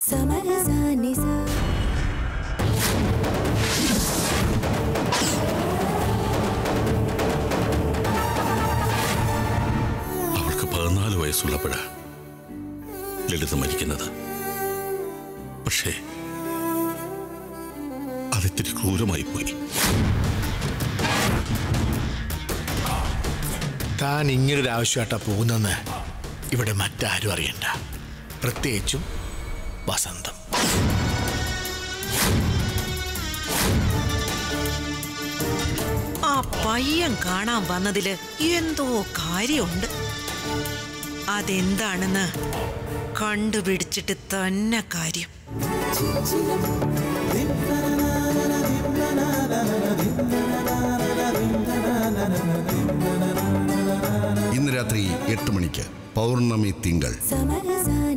സമരസാനിസ അവൾക്ക് പതിനാല് വയസ്സുള്ളപ്പോഴാ ലളിത മരിക്കുന്നത് പക്ഷേ അതിത്തിരി ക്രൂരമായി പോയി താൻ ഇങ്ങനൊരു ആവശ്യമായിട്ടാ പോകുന്നെന്ന് ഇവിടെ മറ്റാരും അറിയണ്ട പ്രത്യേകിച്ചും വസന്തം ആ പയ്യൻ കാണാൻ വന്നതില് എന്തോ കാര്യമുണ്ട് അതെന്താണെന്ന് കണ്ടുപിടിച്ചിട്ട് തന്നെ കാര്യം ഇന്ന് രാത്രി എട്ട് മണിക്ക് പൗർണമി തിങ്കൾ സമരസാനിസ